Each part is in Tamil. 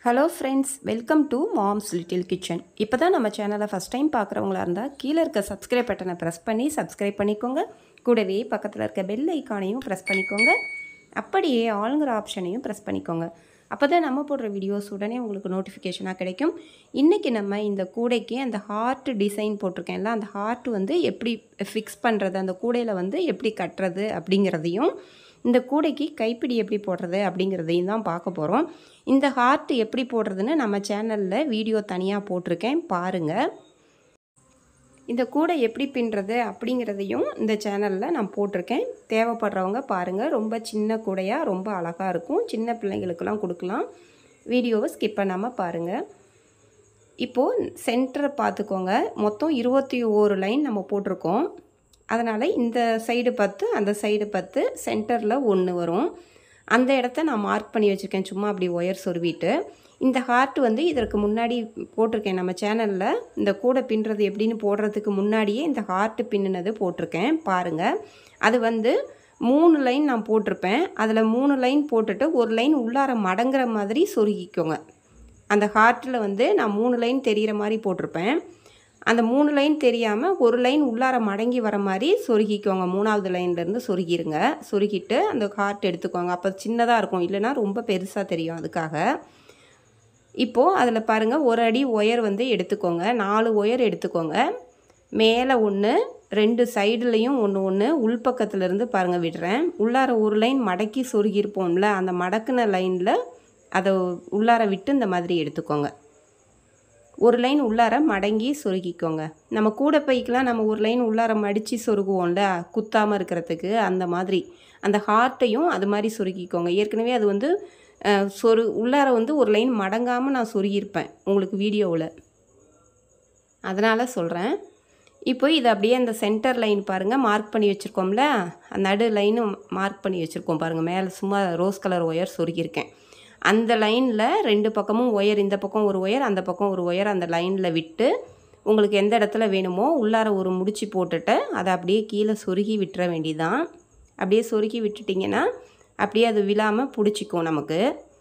hello friends welcome to mom's little kitchen இப்போ தான் நம்ம சேனலை ஃபஸ்ட் டைம் பார்க்குறவங்களா இருந்தால் கீழே இருக்க சப்ஸ்கிரைப் பட்டனை ப்ரெஸ் பண்ணி சப்ஸ்கிரைப் பண்ணிக்கோங்க கூடவே பக்கத்தில் இருக்க பெல் ஐக்கானையும் ப்ரெஸ் பண்ணிக்கோங்க அப்படியே ஆளுங்கிற ஆப்ஷனையும் ப்ரெஸ் பண்ணிக்கோங்க அப்போ தான் நம்ம போடுற வீடியோஸ் உடனே உங்களுக்கு நோட்டிஃபிகேஷனாக கிடைக்கும் இன்றைக்கி நம்ம இந்த கூடைக்கு அந்த ஹார்ட் டிசைன் போட்டிருக்கேன்ல அந்த ஹார்ட் வந்து எப்படி ஃபிக்ஸ் பண்ணுறது அந்த கூடையில் வந்து எப்படி கட்டுறது அப்படிங்கிறதையும் இந்த கூடைக்கு கைப்பிடி எப்படி போடுறது அப்படிங்கிறதையும் தான் பார்க்க போகிறோம் இந்த ஹார்ட் எப்படி போடுறதுன்னு நம்ம சேனலில் வீடியோ தனியாக போட்டிருக்கேன் பாருங்கள் இந்த கூடை எப்படி பின்னுறது அப்படிங்கிறதையும் இந்த சேனலில் நான் போட்டிருக்கேன் தேவைப்படுறவங்க பாருங்கள் ரொம்ப சின்ன கூடையாக ரொம்ப அழகாக இருக்கும் சின்ன பிள்ளைங்களுக்கெல்லாம் கொடுக்கலாம் வீடியோவை ஸ்கிப் பண்ணாமல் பாருங்கள் இப்போது சென்டரை பார்த்துக்கோங்க மொத்தம் இருபத்தி ஓரு லைன் நம்ம போட்டிருக்கோம் அதனால் இந்த சைடு பத்து அந்த சைடு பத்து சென்டரில் ஒன்று வரும் அந்த இடத்த நான் மார்க் பண்ணி வச்சுருக்கேன் சும்மா அப்படி ஒயர் சொருவிட்டு இந்த ஹார்ட் வந்து இதற்கு முன்னாடி போட்டிருக்கேன் நம்ம சேனலில் இந்த கூடை பின்னுறது எப்படின்னு போடுறதுக்கு முன்னாடியே இந்த ஹார்ட்டு பின்னுனது போட்டிருக்கேன் பாருங்கள் அது வந்து மூணு லைன் நான் போட்டிருப்பேன் அதில் மூணு லைன் போட்டுட்டு ஒரு லைன் உள்ளார மடங்குற மாதிரி சொருகிக்கோங்க அந்த ஹார்ட்டில் வந்து நான் மூணு லைன் தெரிகிற மாதிரி போட்டிருப்பேன் அந்த மூணு லைன் தெரியாமல் ஒரு லைன் உள்ளார மடங்கி வர மாதிரி சொருகிக்கோங்க மூணாவது லைன்லேருந்து சொருகிருங்க சொருகிட்டு அந்த ஹார்ட் எடுத்துக்கோங்க அப்போ சின்னதாக இருக்கும் இல்லைனா ரொம்ப பெருசாக தெரியும் அதுக்காக இப்போது அதில் பாருங்கள் ஒரு அடி ஒயர் வந்து எடுத்துக்கோங்க நாலு ஒயர் எடுத்துக்கோங்க மேலே ஒன்று ரெண்டு சைடுலேயும் ஒன்று ஒன்று உள்பக்கத்துலேருந்து பாருங்கள் விடுறேன் உள்ளார ஒரு லைன் மடக்கி சொருகியிருப்போம்ல அந்த மடக்குன லைனில் அதை உள்ளார விட்டு இந்த மாதிரி எடுத்துக்கோங்க ஒரு லைன் உள்ளார மடங்கி சொருகிக்கோங்க நம்ம கூட பைக்கெலாம் நம்ம ஒரு லைன் உள்ளார மடித்து சொருகுவோம்ல குத்தாமல் இருக்கிறதுக்கு அந்த மாதிரி அந்த ஹார்ட்டையும் அது மாதிரி சொருகிக்கோங்க ஏற்கனவே அது வந்து சொரு உள்ளார வந்து ஒரு லைன் மடங்காமல் நான் சொருகியிருப்பேன் உங்களுக்கு வீடியோவில் அதனால் சொல்கிறேன் இப்போ இது அப்படியே அந்த சென்டர் லைன் பாருங்கள் மார்க் பண்ணி வச்சுருக்கோம்ல நடு லைனும் மார்க் பண்ணி வச்சுருக்கோம் பாருங்கள் மேலே சும்மா ரோஸ் கலர் ஒயர் சொருகியிருக்கேன் அந்த லைனில் ரெண்டு பக்கமும் ஒயர் இந்த பக்கம் ஒரு ஒயர் அந்த பக்கம் ஒரு ஒயர் அந்த லைனில் விட்டு உங்களுக்கு எந்த இடத்துல வேணுமோ உள்ளார ஒரு முடிச்சு போட்டுட்டு அதை அப்படியே கீழே சொருகி விட்டுற வேண்டியதான் அப்படியே சொருகி விட்டுட்டிங்கன்னா அப்படியே அது விழாமல் பிடிச்சிக்கும் நமக்கு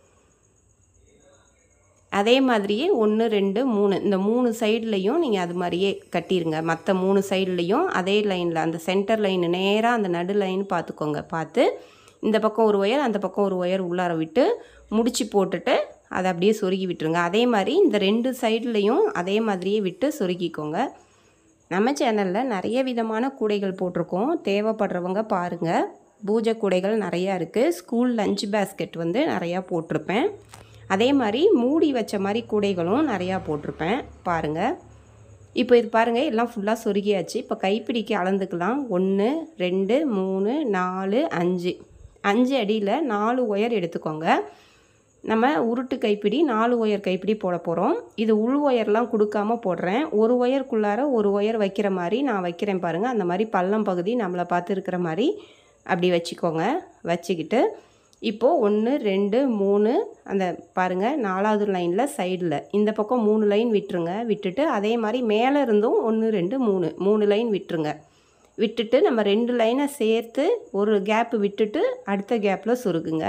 அதே மாதிரியே ஒன்று ரெண்டு மூணு இந்த மூணு சைட்லேயும் நீங்கள் அது மாதிரியே கட்டிடுங்க மற்ற மூணு சைட்லேயும் அதே லைனில் அந்த சென்டர் லைன் நேராக அந்த நடு லைன் பார்த்துக்கோங்க பார்த்து இந்த பக்கம் ஒரு ஒயர் அந்த பக்கம் ஒரு ஒயர் உள்ளார விட்டு முடிச்சு போட்டுட்டு அதை அப்படியே சொருகி விட்டுருங்க அதே மாதிரி இந்த ரெண்டு சைட்லேயும் அதே மாதிரியே விட்டு சொருகிக்கோங்க நம்ம சேனலில் நிறைய விதமான கூடைகள் போட்டிருக்கோம் தேவைப்படுறவங்க பாருங்கள் பூஜை கூடைகள் நிறையா இருக்குது ஸ்கூல் லஞ்ச் பேஸ்கெட் வந்து நிறையா போட்டிருப்பேன் அதே மாதிரி மூடி வச்ச மாதிரி கூடைகளும் நிறையா போட்டிருப்பேன் பாருங்கள் இப்போ இது பாருங்கள் எல்லாம் ஃபுல்லாக சொருகியாச்சு இப்போ கைப்பிடிக்கு அளந்துக்கலாம் ஒன்று ரெண்டு மூணு நாலு அஞ்சு அஞ்சு அடியில் நாலு ஒயர் எடுத்துக்கோங்க நம்ம உருட்டு கைப்பிடி நாலு ஒயர் கைப்பிடி போட போகிறோம் இது உள் ஒயர்லாம் கொடுக்காம போடுறேன் ஒரு ஒயருக்குள்ளார ஒரு ஒயர் வைக்கிற மாதிரி நான் வைக்கிறேன் பாருங்கள் அந்த மாதிரி பள்ளம் பகுதி நம்மளை பார்த்து இருக்கிற மாதிரி அப்படி வச்சுக்கோங்க வச்சுக்கிட்டு இப்போது ஒன்று ரெண்டு மூணு அந்த பாருங்கள் நாலாவது லைனில் சைடில் இந்த பக்கம் மூணு லைன் விட்டுருங்க விட்டுட்டு அதே மாதிரி மேலே இருந்தும் ஒன்று ரெண்டு மூணு மூணு லைன் விட்டுருங்க விட்டுட்டு நம்ம ரெண்டு லைனை சேர்த்து ஒரு கேப்பு விட்டுட்டு அடுத்த கேப்பில் சொருகுங்க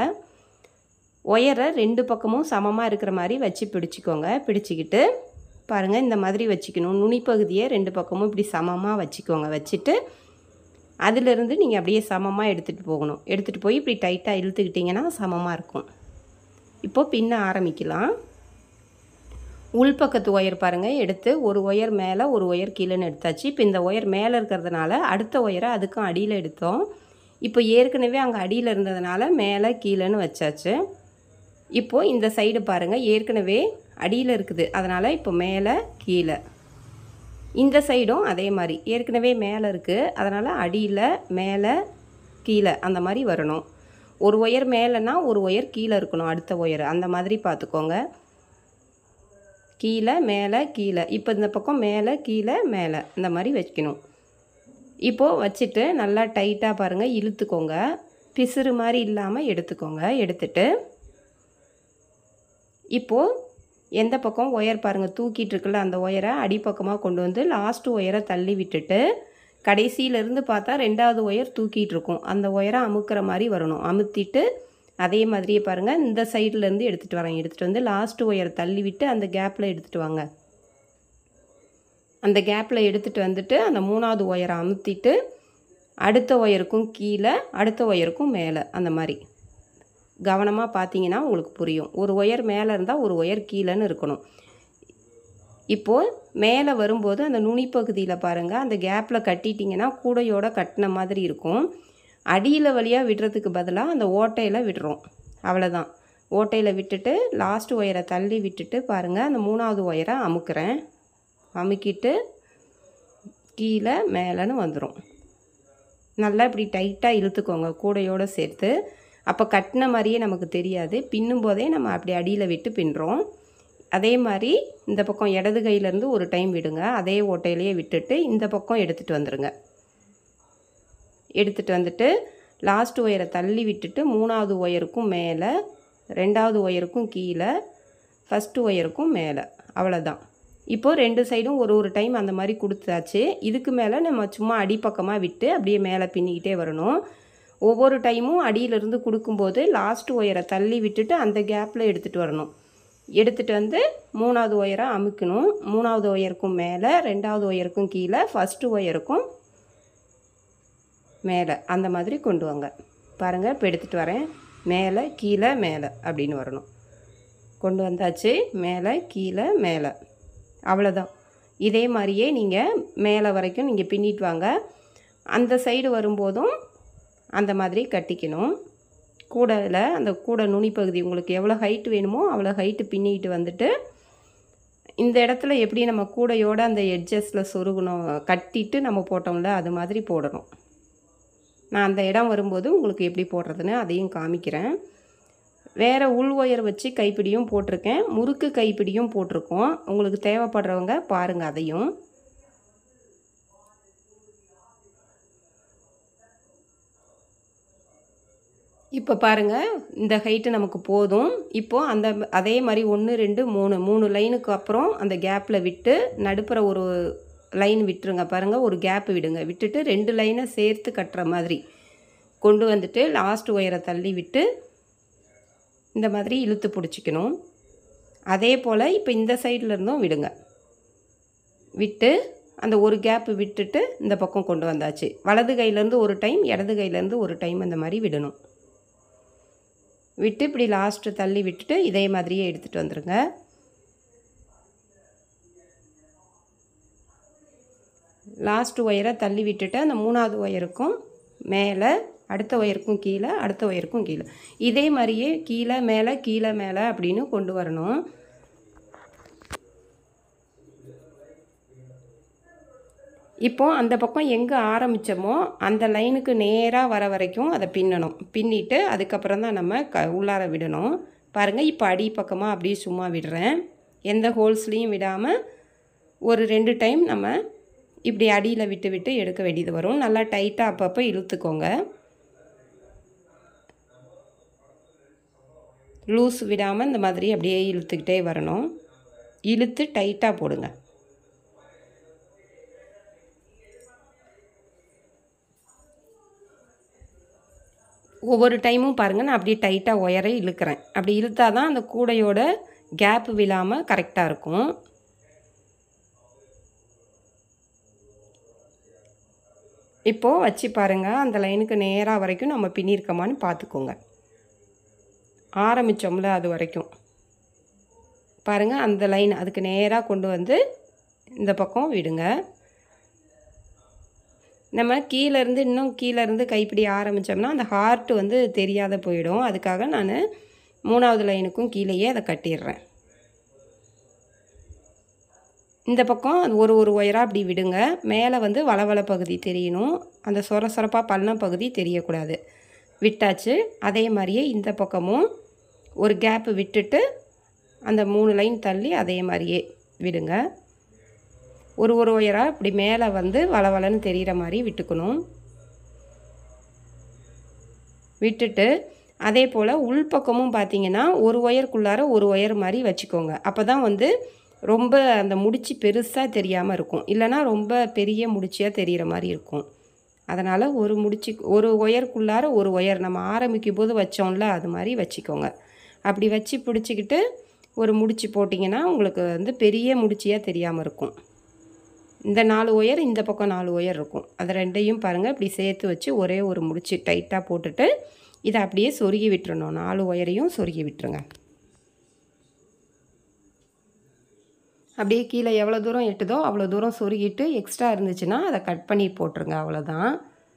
ஒயரை ரெண்டு பக்கமும் சமமாக இருக்கிற மாதிரி வச்சு பிடிச்சிக்கோங்க பிடிச்சிக்கிட்டு பாருங்கள் இந்த மாதிரி வச்சுக்கணும் நுனிப்பகுதியை ரெண்டு பக்கமும் இப்படி சமமாக வச்சுக்கோங்க வச்சுட்டு அதிலிருந்து நீங்கள் அப்படியே சமமாக எடுத்துகிட்டு போகணும் எடுத்துகிட்டு போய் இப்படி டைட்டாக இழுத்துக்கிட்டிங்கன்னா சமமாக இருக்கும் இப்போது பின்ன ஆரம்பிக்கலாம் உள்பக்கத்து ஒயர் பாருங்கள் எடுத்து ஒரு ஒயர் மேலே ஒரு ஒயர் கீழேன்னு எடுத்தாச்சு இப்போ இந்த ஒயர் மேலே இருக்கிறதுனால அடுத்த ஒயரை அதுக்கும் அடியில் எடுத்தோம் இப்போ ஏற்கனவே அங்கே அடியில் இருந்ததுனால மேலே கீழேன்னு வச்சாச்சு இப்போது இந்த சைடு பாருங்கள் ஏற்கனவே அடியில் இருக்குது அதனால் இப்போ மேலே கீழே இந்த சைடும் அதே மாதிரி ஏற்கனவே மேலே இருக்குது அதனால் அடியில் மேலே கீழே அந்த மாதிரி வரணும் ஒரு ஒயர் மேலேனா ஒரு ஒயர் கீழே இருக்கணும் அடுத்த ஒயர் அந்த மாதிரி பார்த்துக்கோங்க கீழே மேலே கீழே இப்போ இந்த பக்கம் மேலே கீழே மேலே இந்த மாதிரி வைக்கணும் இப்போது வச்சுட்டு நல்லா டைட்டாக பாருங்கள் இழுத்துக்கோங்க பிசுறு மாதிரி இல்லாமல் எடுத்துக்கோங்க எடுத்துட்டு இப்போது எந்த பக்கம் ஒயர் பாருங்கள் தூக்கிட்டு இருக்குல்ல அந்த ஒயரை அடிப்பக்கமாக கொண்டு வந்து லாஸ்ட்டு ஒயரை தள்ளி விட்டுட்டு கடைசியிலேருந்து பார்த்தா ரெண்டாவது ஒயர் தூக்கிட்டு இருக்கும் அந்த ஒயரை அமுக்கிற மாதிரி வரணும் அமுத்திட்டு அதே மாதிரியே பாருங்கள் இந்த சைட்லேருந்து எடுத்துகிட்டு வரேன் எடுத்துகிட்டு வந்து லாஸ்ட் ஒயரை தள்ளி விட்டு அந்த கேப்பில் எடுத்துகிட்டு வாங்க அந்த கேப்பில் எடுத்துகிட்டு வந்துட்டு அந்த மூணாவது ஒயரை அமுத்திட்டு அடுத்த ஒயருக்கும் கீழே அடுத்த ஒயருக்கும் மேலே அந்த மாதிரி கவனமாக பார்த்தீங்கன்னா உங்களுக்கு புரியும் ஒரு ஒயர் மேலே இருந்தால் ஒரு ஒயர் கீழேன்னு இருக்கணும் இப்போது மேலே வரும்போது அந்த நுனிப்பகுதியில் பாருங்கள் அந்த கேப்பில் கட்டிட்டிங்கன்னா கூடையோட கட்டின மாதிரி இருக்கும் அடியில் வழியாக விடுறதுக்கு பதிலாக அந்த ஓட்டையில் விடுறோம் அவ்வளோதான் ஓட்டையில் விட்டுட்டு லாஸ்ட் ஒயரை தள்ளி விட்டுட்டு பாருங்கள் அந்த மூணாவது ஒயரை அமுக்கிறேன் அமுக்கிட்டு கீழே மேலேன்னு வந்துடும் நல்லா இப்படி டைட்டாக இழுத்துக்கோங்க கூடையோடு சேர்த்து அப்போ கட்டின மாதிரியே நமக்கு தெரியாது பின்னும் போதே நம்ம அப்படி அடியில் விட்டு பின்னுறோம் அதே மாதிரி இந்த பக்கம் இடது கையிலேருந்து ஒரு டைம் விடுங்க அதே ஓட்டையிலேயே விட்டுட்டு இந்த பக்கம் எடுத்துகிட்டு வந்துடுங்க எடுத்துகிட்டு வந்துட்டு லாஸ்ட் ஒயரை தள்ளி விட்டுட்டு மூணாவது ஒயருக்கும் மேலே ரெண்டாவது ஒயருக்கும் கீழே ஃபஸ்ட்டு ஒயருக்கும் மேலே அவ்வளோதான் இப்போது ரெண்டு சைடும் ஒரு ஒரு டைம் அந்த மாதிரி கொடுத்தாச்சு இதுக்கு மேலே நம்ம சும்மா அடிப்பக்கமாக விட்டு அப்படியே மேலே பின்னிக்கிட்டே வரணும் ஒவ்வொரு டைமும் அடியிலிருந்து கொடுக்கும்போது லாஸ்ட் ஒயரை தள்ளி விட்டுட்டு அந்த கேப்பில் எடுத்துகிட்டு வரணும் எடுத்துகிட்டு வந்து மூணாவது ஒயரை அமுக்கணும் மூணாவது ஒயருக்கும் மேலே ரெண்டாவது ஒயருக்கும் கீழே ஃபஸ்ட்டு ஒயருக்கும் மேலே அந்த மாதிரி கொண்டு வாங்க பாருங்கள் இப்போ எடுத்துகிட்டு வரேன் மேலே கீழே மேலே அப்படின்னு வரணும் கொண்டு வந்தாச்சு மேலே கீழே மேலே அவ்வளோதான் இதே மாதிரியே நீங்கள் மேலே வரைக்கும் நீங்கள் பின்னிட்டு வாங்க அந்த சைடு வரும்போதும் அந்த மாதிரி கட்டிக்கணும் கூடையில் அந்த கூடை நுனிப்பகுதி உங்களுக்கு எவ்வளோ ஹைட் வேணுமோ அவ்வளோ ஹைட்டு பின்னிக்கிட்டு வந்துட்டு இந்த இடத்துல எப்படி நம்ம கூடையோட அந்த எட்ஜஸில் சொருகணும் கட்டிட்டு நம்ம போட்டோம்ல அது மாதிரி போடணும் நான் அந்த இடம் வரும்போது உங்களுக்கு எப்படி போடுறதுன்னு அதையும் காமிக்கிறேன் வேறு உள் ஒயர் வச்சு கைப்பிடியும் போட்டிருக்கேன் முறுக்கு கைப்பிடியும் போட்டிருக்கோம் உங்களுக்கு தேவைப்படுறவங்க பாருங்கள் அதையும் இப்போ பாருங்கள் இந்த ஹைட்டு நமக்கு போதும் இப்போது அந்த அதே மாதிரி ஒன்று ரெண்டு மூணு மூணு லைனுக்கு அப்புறம் அந்த கேப்பில் விட்டு நடுப்புற ஒரு லைன் விட்டுருங்க பாருங்கள் ஒரு கேப் விடுங்க விட்டுட்டு ரெண்டு லைனை சேர்த்து கட்டுற மாதிரி கொண்டு வந்துட்டு லாஸ்ட் ஒயரை தள்ளி விட்டு இந்த மாதிரி இழுத்து பிடிச்சிக்கணும் அதே போல் இப்போ இந்த சைடில் இருந்தும் விடுங்க விட்டு அந்த ஒரு கேப்பு விட்டுட்டு இந்த பக்கம் கொண்டு வந்தாச்சு வலது கையிலேருந்து ஒரு டைம் இடது கையிலேருந்து ஒரு டைம் அந்த மாதிரி விடணும் விட்டு இப்படி லாஸ்ட்டு தள்ளி விட்டுட்டு இதே மாதிரியே எடுத்துகிட்டு வந்துடுங்க லாஸ்ட் ஒயரை தள்ளி விட்டுட்டு அந்த மூணாவது ஒயருக்கும் மேலே அடுத்த ஒயருக்கும் கீழே அடுத்த ஒயருக்கும் கீழே இதே மாதிரியே கீழே மேலே கீழே மேலே அப்படின்னு கொண்டு வரணும் இப்போது அந்த பக்கம் எங்கே ஆரம்பித்தோமோ அந்த லைனுக்கு நேராக வர வரைக்கும் அதை பின்னணும் பின்னிட்டு அதுக்கப்புறம் தான் நம்ம க உள்ளார விடணும் பாருங்கள் இப்போ அடி பக்கமாக அப்படியே சும்மா விடுறேன் எந்த ஹோல்ஸ்லேயும் விடாமல் ஒரு ரெண்டு டைம் நம்ம இப்படி அடியில் விட்டு விட்டு எடுக்க வேண்டியது வரும் நல்லா டைட்டாக அப்பப்போ இழுத்துக்கோங்க லூஸ் விடாமல் இந்த மாதிரி அப்படியே இழுத்துக்கிட்டே வரணும் இழுத்து டைட்டாக போடுங்க ஒவ்வொரு டைமும் பாருங்கள் நான் அப்படியே டைட்டாக ஒயரை இழுக்கிறேன் அப்படி இழுத்தா தான் அந்த கூடையோட கேப் விழாமல் கரெக்டாக இருக்கும் இப்போது வச்சு பாருங்கள் அந்த லைனுக்கு நேராக வரைக்கும் நம்ம பின்னிருக்கோமான்னு பார்த்துக்கோங்க ஆரம்பித்தோம்ல அது வரைக்கும் பாருங்கள் அந்த லைன் அதுக்கு நேராக கொண்டு வந்து இந்த பக்கம் விடுங்க நம்ம கீழேருந்து இன்னும் கீழேருந்து கைப்பிடி ஆரம்பித்தோம்னா அந்த ஹார்ட் வந்து தெரியாத போயிடும் அதுக்காக நான் மூணாவது லைனுக்கும் கீழேயே அதை கட்டிடுறேன் இந்த பக்கம் அது ஒரு ஒரு ஒயராக அப்படி விடுங்க மேலே வந்து வளவள பகுதி தெரியணும் அந்த சொர சொரப்பாக பள்ளம் பகுதி தெரியக்கூடாது விட்டாச்சு அதே மாதிரியே இந்த பக்கமும் ஒரு கேப்பு விட்டுட்டு அந்த மூணு லைன் தள்ளி அதே மாதிரியே விடுங்க ஒரு ஒரு ஒயராக இப்படி மேலே வந்து வளவலன்னு தெரிகிற மாதிரி விட்டுக்கணும் விட்டுட்டு அதே போல் உள்பக்கமும் பார்த்தீங்கன்னா ஒரு ஒயருக்குள்ளார ஒரு ஒயர் மாதிரி வச்சுக்கோங்க அப்போ தான் வந்து ரொம்ப அந்த முடிச்சு பெருசாக தெரியாமல் இருக்கும் இல்லைனா ரொம்ப பெரிய முடிச்சியாக தெரிகிற மாதிரி இருக்கும் அதனால் ஒரு முடிச்சு ஒரு ஒயருக்குள்ளார ஒரு ஒயர் நம்ம ஆரம்பிக்கும் போது வச்சோம்ல அது மாதிரி வச்சுக்கோங்க அப்படி வச்சு பிடிச்சிக்கிட்டு ஒரு முடிச்சு போட்டிங்கன்னா உங்களுக்கு வந்து பெரிய முடிச்சியாக தெரியாமல் இருக்கும் இந்த நாலு ஒயர் இந்த பக்கம் நாலு ஒயர் இருக்கும் அது ரெண்டையும் பாருங்கள் இப்படி சேர்த்து வச்சு ஒரே ஒரு முடிச்சு டைட்டாக போட்டுட்டு இதை அப்படியே சொருகி விட்டுறணும் நாலு ஒயரையும் சொருகி விட்டுருங்க அப்படியே கீழே எவ்வளோ தூரம் எட்டுதோ அவ்வளோ தூரம் சொருகிட்டு எக்ஸ்ட்ரா இருந்துச்சுன்னா அதை கட் பண்ணி போட்டுருங்க அவ்வளோதான்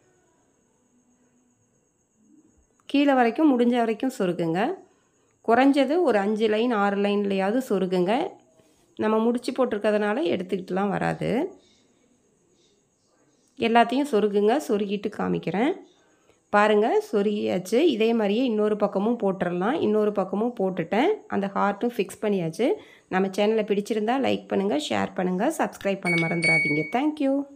கீழே வரைக்கும் முடிஞ்ச வரைக்கும் சொருகுங்க குறைஞ்சது ஒரு அஞ்சு லைன் ஆறு லைன்லையாவது சொருகுங்க நம்ம முடிச்சு போட்டிருக்கிறதுனால எடுத்துக்கிட்டுலாம் வராது எல்லாத்தையும் சொருகுங்க சொருகிட்டு காமிக்கிறேன் பாருங்கள் சொருகியாச்சு இதே மாதிரியே இன்னொரு பக்கமும் போட்டுடலாம் இன்னொரு பக்கமும் போட்டுட்டேன் அந்த ஹார்ட்டும் ஃபிக்ஸ் பண்ணியாச்சு நம்ம சேனலை பிடிச்சிருந்தா லைக் பண்ணுங்கள் ஷேர் பண்ணுங்கள் சப்ஸ்கிரைப் பண்ண மறந்துடாதீங்க தேங்க்யூ